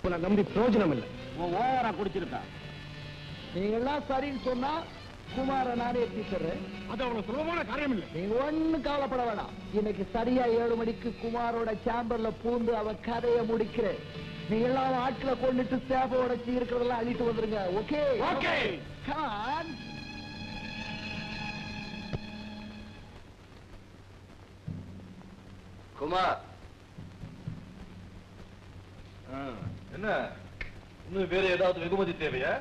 உன்னை நம்பி பிரயோஜனம் இல்லை ஓவரா குடிச்சிருக்கா நீங்க எல்லாம் சரின்னு சொன்னா குமார நானே தீர்த்துறேன் அது அவ்வளவு சுலபமான காரியம் இல்லை நீங்க ஒண்ணும் கவலைப்பட வேணாம் இன்னைக்கு சரியா ஏழு மணிக்கு குமாரோட சேம்பர்ல பூந்து அவன் கதையை முடிக்கிறேன் நீங்க எல்லாம் ஆட்களை கொண்டுட்டு சேப்ப உடைச்சு இருக்கிறதெல்லாம் அழிட்டு வந்துருங்க ஓகே ஓகே கான் குமார் என்ன இன்னும் வேற ஏதாவது வெகுமதி தேவையா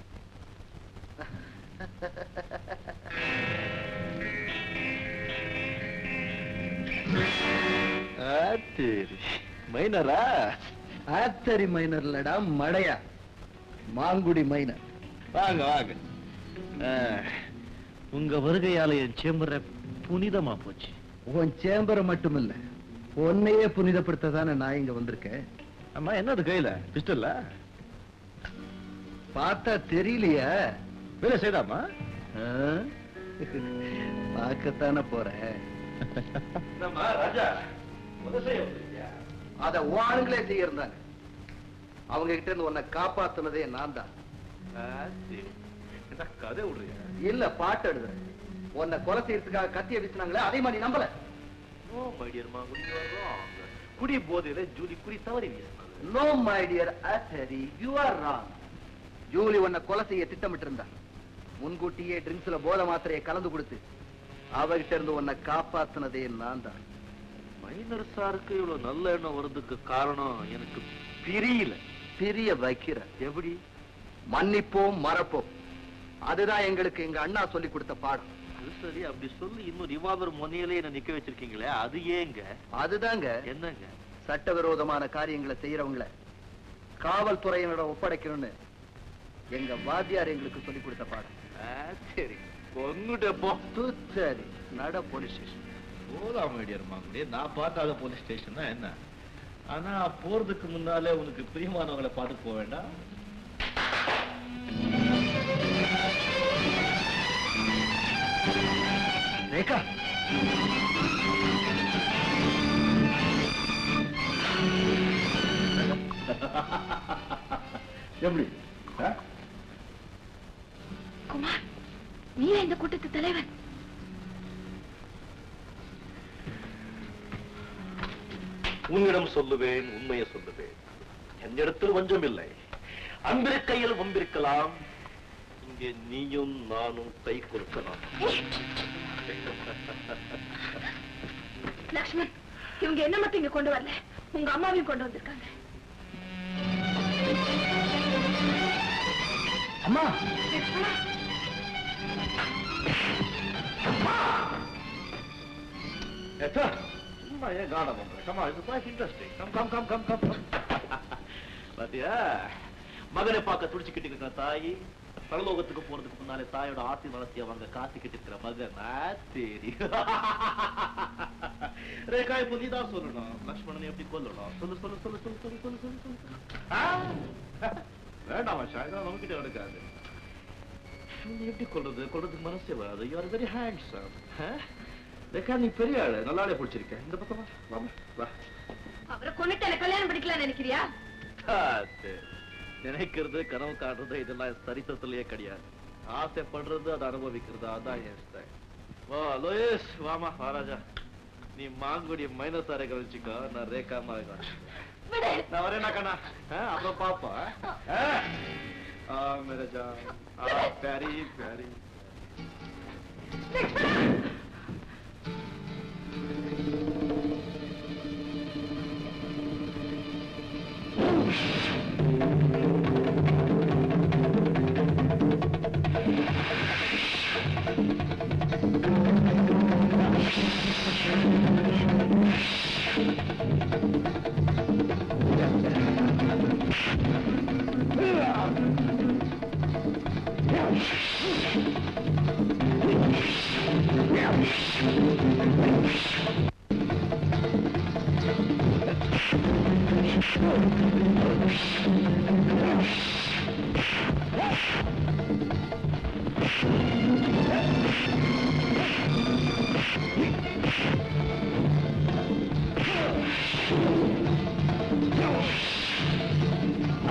ஆத்தேரி மைனரா ஆத்தரி மைனர்லடா மடையா மாங்குடி மைனர் வாங்க வாங்க ஆ, உங்க வருகையால என் சேம்பர புனிதமா போச்சு உன் சேம்பரை மட்டுமில்ல உன்னையே புனிதப்படுத்த தானே நான் இங்க வந்திருக்கேன் அம்மா என்னது கையில பிஸ்டல்ல பார்த்தா தெரியலையா வேலை செய்தாமா ஆ? பார்க்கத்தானே போறேன் ராஜா அத ஆளுங்களே செய்யறாங்க அவங்க கிட்ட இருந்து உன்னை காப்பாத்துனதே நான் தான் கதை விடுறியா இல்ல பாட்டு எழுதுறேன் உன்னை கொலை செய்யறதுக்காக கத்திய வீசினாங்களே அதே மாதிரி நம்பல நோ மை டியர் மாங்குடி குடி போதையில ஜூலி குறி தவறி வீசினாங்க நோ மை டியர் ஆத்தரி யூ ஆர் ராங் ஜூலி உன்னை கொலை செய்ய திட்டமிட்டு இருந்தா முன்கூட்டியே ட்ரிங்க்ஸ்ல போதை மாத்திரையை கலந்து கொடுத்து அவகிட்ட இருந்து உன்னை காப்பாத்துனதே நான் தான் மைனர் சாருக்கு இவ்வளவு நல்ல எண்ணம் வர்றதுக்கு காரணம் எனக்கு பிரியல பிரிய வைக்கிற எப்படி மன்னிப்போம் மறப்போம் அதுதான் எங்களுக்கு எங்க அண்ணா சொல்லி கொடுத்த பாடம் அது சரி அப்படி சொல்லி இன்னும் ரிவால்வர் முனையிலே என்ன நிக்க வச்சிருக்கீங்களே அது ஏங்க அதுதாங்க என்னங்க சட்டவிரோதமான காரியங்களை செய்யறவங்கள காவல்துறையினரிடம் ஒப்படைக்கணும்னு எங்க வாத்தியார் எங்களுக்கு சொல்லி கொடுத்த பாடம் ஆ, சரி பொங்குட்ட போ சரி நட போலீஸ் ஸ்டேஷன் போலாம் மைடியர் மாங்குடி நான் பார்க்காத போலீஸ் ஸ்டேஷன் தான் என்ன ஆனா போறதுக்கு முன்னாலே உனக்கு பிரியமானவங்களை பார்த்து போக வேண்டாம் ரேகா எப்படி ஆ? குமார் நீ இந்த கூட்டத்து தலைவன் உன்னிடம் சொல்லுவேன் உண்மையை சொல்லுவேன் என்னிடத்தில் வஞ்சம் இல்லை அன்பிருக்கையில் வம்பிருக்கலாம் இங்கே நீயும் நானும் கை கொடுக்கலாம் லக்ஷ்மண் இவங்க என்ன மட்டும் இங்க கொண்டு வரல உங்க அம்மாவையும் கொண்டு வந்திருக்காங்க அம்மா லக்ஷ்மணா ஏத்தா, சும்மா ஏன் காடம் பண்ற? Come on, it's quite interesting. Come, come, come, come, come, come. பாத்தியா மகனை பார்க்க துடிச்சுக்கிட்டு இருக்கிற தாய் பரலோகத்துக்கு போறதுக்கு முன்னாலே தாயோட ஆத்தி வளர்த்திய அவங்க காத்துக்கிட்டு இருக்கிற மகன் ஆ, சரி ரேகா இப்போ நீதான் சொல்லணும் லக்ஷ்மணனை எப்படி கொல்லணும் சொல்லு சொல்லு சொல்லு சொல்லு சொல்லு சொல்லு சொல்லு சொல்லு ஆ? வேண்டாம் மச்சா இதெல்லாம் நமக்கிட்ட நடக்காது நீ எப்படி கொள்றது கொள்றதுக்கு மனசே வராது you are very handsome Rekha நீ பெரிய ஆளு நல்லா ஆளே பிடிச்சிருக்க இந்த பக்கமா வாமா வா அவரை கொண்டுட்டு எனக்கு கல்யாணம் படிக்கலாம் நினைக்கிறியா காத்து. நினைக்கிறது கனவு காட்டுறது இதெல்லாம் என் சரித்திரத்திலேயே கிடையாது ஆசைப்படுறது அதை அனுபவிக்கிறது அதான் என் ஸ்டைல் வா லோயேஷ் வாமா வாராஜா நீ மாங்குடி மைனஸ் அரை கழிச்சுக்கோ நான் ரேகா மாதிரி விடு நான் வரேன் கண்ணா ஆ, அப்புறம் பாப்பா ஆ? ஆ மேரே ஜான் ஆ प्यारी प्यारी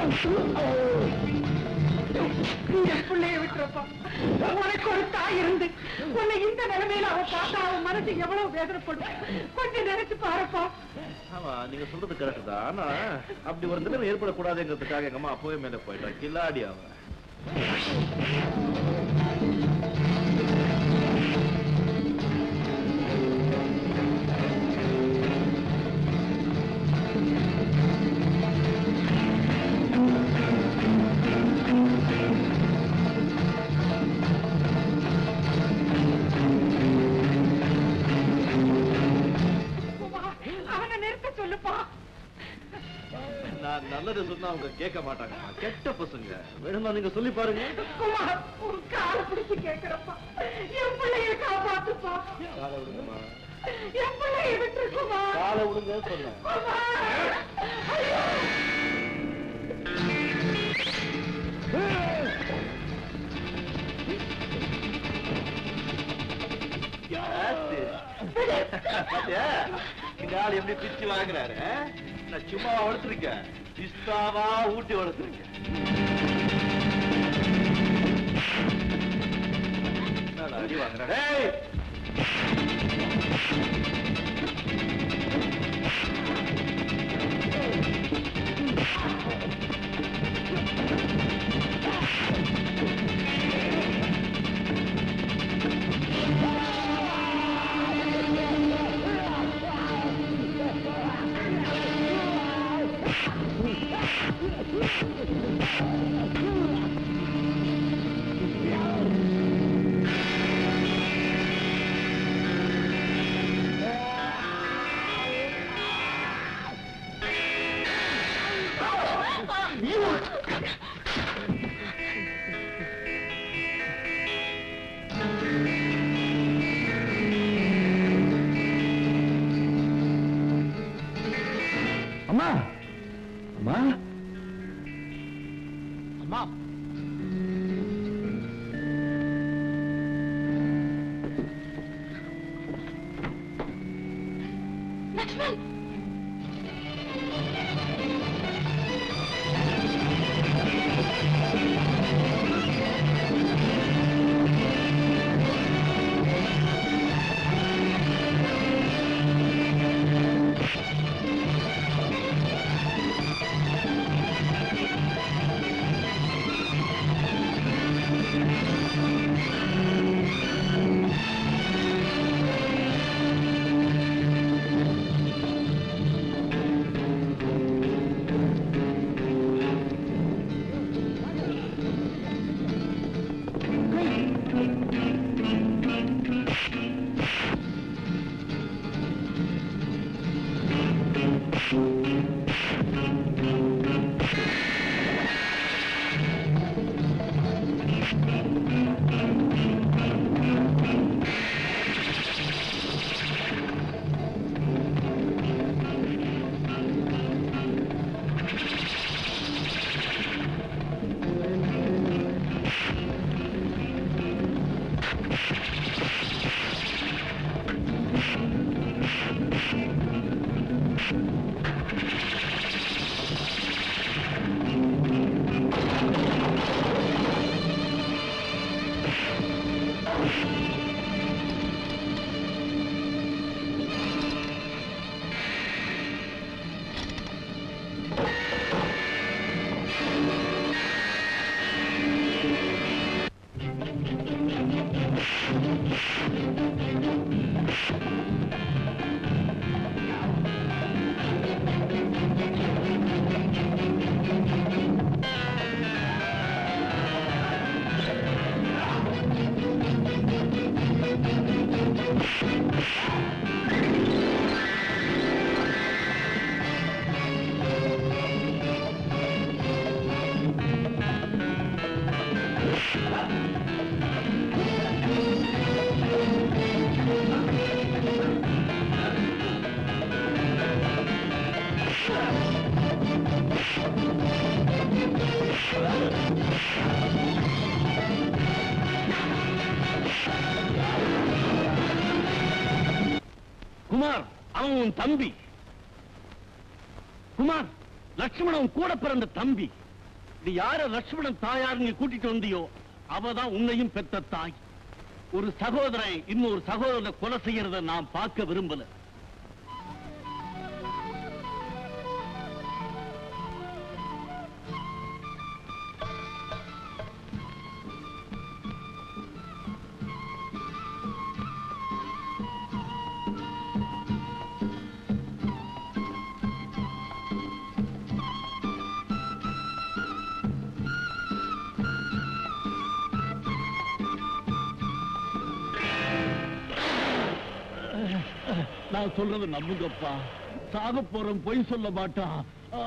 என் பிள்ளைய விட்டுறப்பா உனக்கு ஒரு தாய் இருந்து உன்னை இந்த நிலைமையில அவ பார்த்தா அவன் மனசு எவ்வளவு வேதனைப்படும் கொஞ்சம் நினைச்சு பாருப்பா ஆமா நீங்க சொல்றது கரெக்ட் தான் ஆனா அப்படி ஒரு நிலைமை ஏற்படக்கூடாதுங்கிறதுக்காக எங்க அம்மா அப்பவே மேல போயிட்டா கில்லாடி அவன் குமார், அவனை நிறுத்த சொல்லுப்பா நான் நல்லது சொன்னா அவங்க கேட்க மாட்டாங்கம்மா கெட்ட பசங்க வேணுமா நீங்க சொல்லி பாருங்க குமார் உன் காலை பிடிச்சு கேட்கிறப்பா என் பிள்ளைய காப்பாத்துப்பா காலை விடுங்கம்மா என் பிள்ளைய விட்டுரு குமார் காலை விடுங்க சொன்னேன் குமார் ஐயோ பாத்தியா? இந்த ஆள் எப்படி பிச்சு வாங்குறாரு ஆ? நான் சும்மா வளர்த்துருக்கேன் இஷ்டாவா ஊட்டி வளர்த்துருக்கேன் என்னடா அடி வாங்குறா டேய் அம்மா அம்மா அம்மா லக்ஷ்மண் குமார் அவன் உன் தம்பி குமார் லட்சுமணன் உன் கூட பிறந்த தம்பி நீ யார லட்சுமணன் தாயார் நீ கூட்டிட்டு வந்தியோ அவதான் உன்னையும் பெத்த தாய் ஒரு சகோதரன் இன்னொரு சகோதரனை கொலை செய்யறத நான் பார்க்க விரும்பல நான் சொல்றது நம்புங்கப்பா சாக போறோம் பொய் சொல்ல மாட்டான்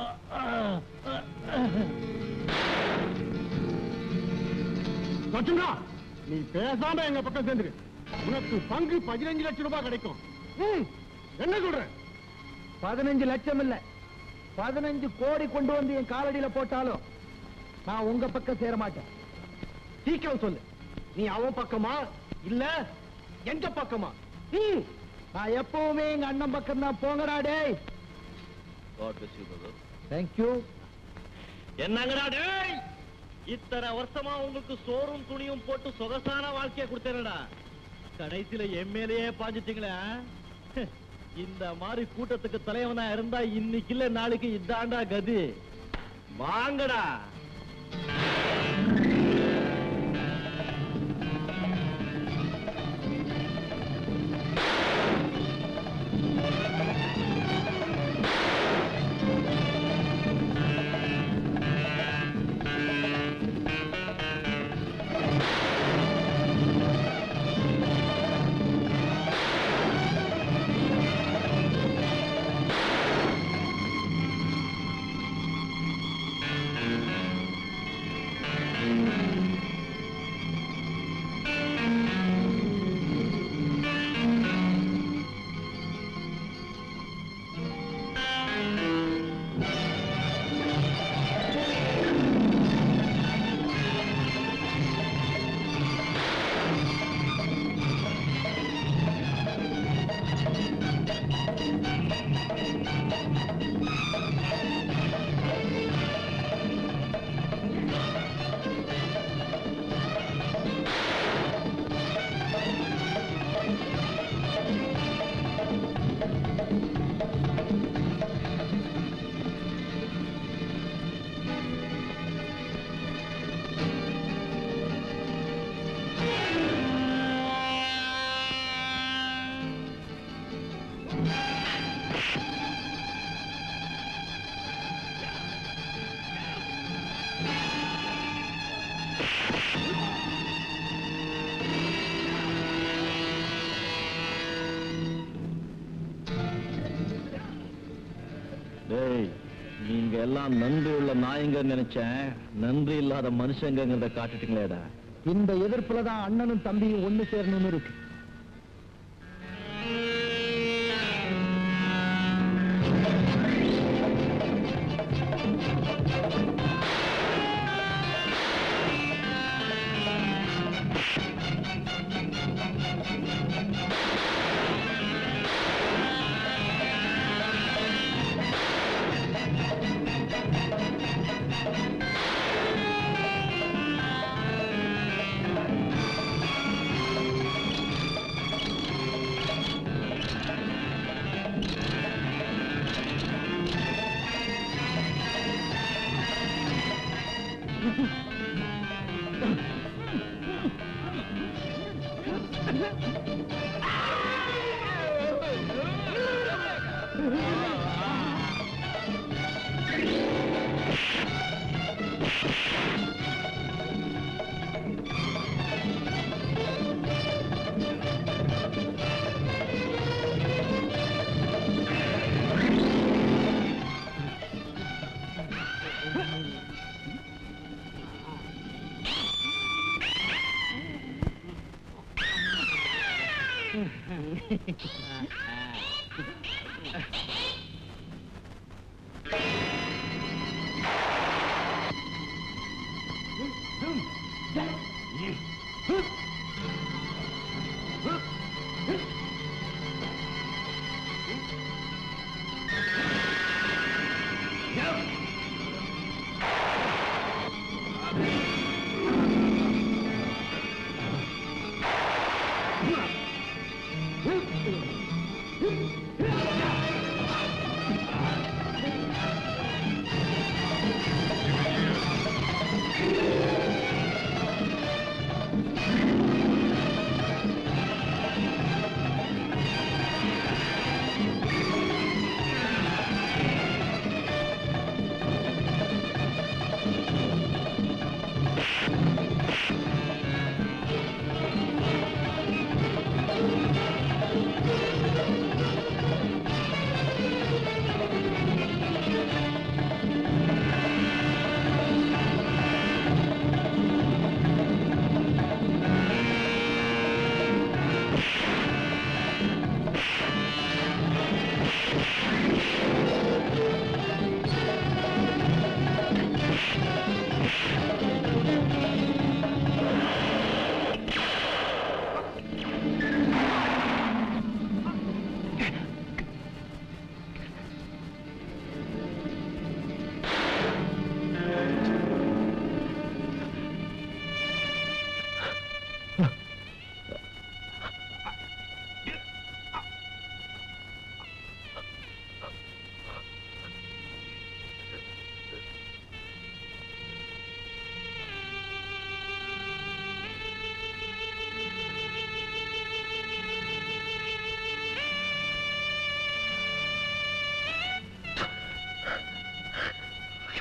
லட்சுமணா நீ பேசாம எங்க பக்கம் சேர்ந்துரு உனக்கு பங்கு பதினஞ்சு லட்சம் ரூபாய் கிடைக்கும் ம், என்ன சொல்ற பதினஞ்சு லட்சம் இல்ல பதினஞ்சு கோடி கொண்டு வந்து என் காலடியில போட்டாலும் நான் உங்க பக்கம் சேர மாட்டேன் சீக்கிரம் சொல்லு நீ அவன் பக்கமா இல்ல எங்க பக்கமா ம், நான் எப்பவுமே எங்க அண்ணன் பக்கம் தான் போங்கடா டேய் தேங்க்யூ என்னங்கடா டேய் இத்தனை வருஷமா உங்களுக்கு சோறும் துணியும் போட்டு சொகசான வாழ்க்கைய கொடுத்தேனடா கடைசியில எம்எல்ஏ பாஞ்சிட்டீங்களே இந்த மாதிரி கூட்டத்துக்கு தலைவனா இருந்தா இன்னைக்கு இல்ல நாளைக்கு இதாண்டா கதி வாங்கடா டேய் நீங்க எல்லாம் நன்றி உள்ள நாயங்க நினைச்சேன் நன்றி இல்லாத மனுஷங்கிறத காட்டுட்டீங்களேடா இந்த எதிர்ப்புல தான் அண்ணனும் தம்பியும் ஒண்ணு சேரணும்னு இருக்கு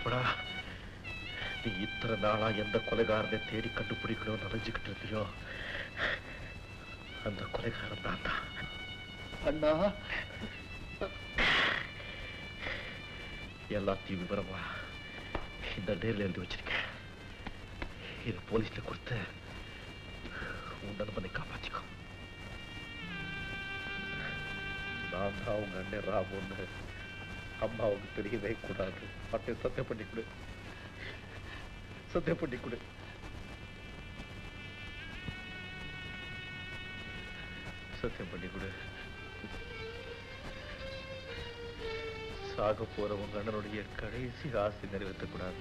லக்ஷ்மணா நீ இத்தனை நாளா எந்த கொலைகாரனை தேடி கண்டுபிடிக்கணும்னு நினைச்சுக்கிட்டு இருந்தியோ அந்த கொலைகாரன் தான் தான் அண்ணா எல்லாத்தையும் விவரமா இந்த நேரில் எழுதி வச்சிருக்கேன் இது போலீஸ்ல கொடுத்து உன் நண்பனை காப்பாத்திக்கோ நான் தான் உங்க அண்ணன் ராமுன்னு அம்மாவுக்கு தெரியவே கூடாது அப்படி சத்தியம் பண்ணி கொடு சத்தியம் பண்ணி கொடு சத்தியம் பண்ணி கொடு சாக போற உங்க அண்ணனுடைய கடைசி ஆசை நிறைவேற்றக்கூடாது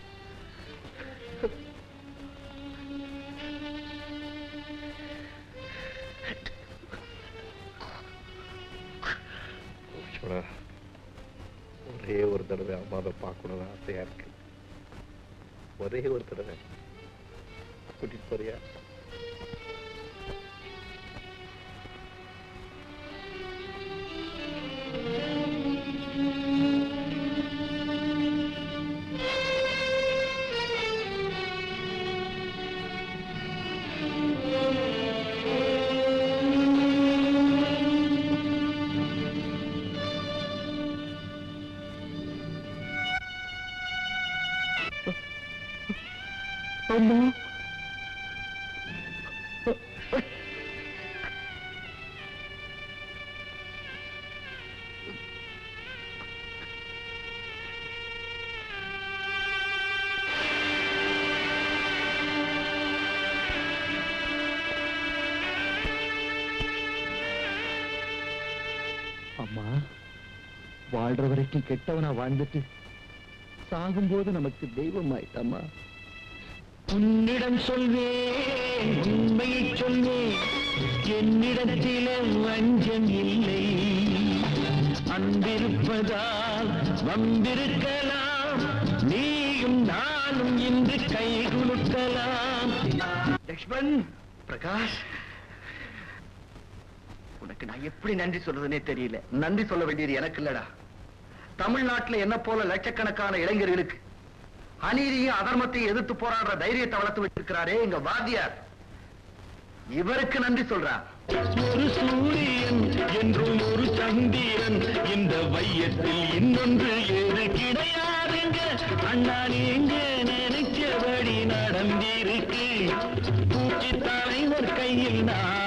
லக்ஷ்மணா, ஒரே ஒரு தடவை அம்மாவை பார்க்கணும்னு ஆசையா இருக்கு ஒரே ஒரு தடவை கூட்டிட்டு போறியா அம்மா வாழ்ற வரைக்கும் கெட்டவனா வாழ்ந்துட்டு சாகும்போது நமக்கு தெய்வம் ஆயிட்டம்மா உன்னிடம் சொல்வேன் உண்மையை சொல்வேன் என்னிடத்திலே வஞ்சம் இல்லை அன்பிருப்பதால் வம்பிருக்கலாம் நீயும் நானும் இன்று கை குலுக்கலாம் லக்ஷ்மண் பிரகாஷ் உனக்கு நான் எப்படி நன்றி சொல்றதுனே தெரியல நன்றி சொல்ல வேண்டியது எனக்கு இல்லடா தமிழ்நாட்டுல என்ன போல லட்சக்கணக்கான இளைஞர்களுக்கு அநீதியும் அதர்மத்தையும் எதிர்த்து போராடுற தைரியத்தை வளர்த்து வச்சிருக்கிறாரே எங்க வாத்தியார் இவருக்கு நன்றி சொல்றான் ஒரு சூரியன் என்றும் ஒரு சந்திரன் இந்த வையத்தில் இன்னொன்று ஏது கிடையாதுங்க அண்ணா நீங்க நினைச்சபடி நடந்திருக்கு பூச்சி தலைவர் கையில் நான்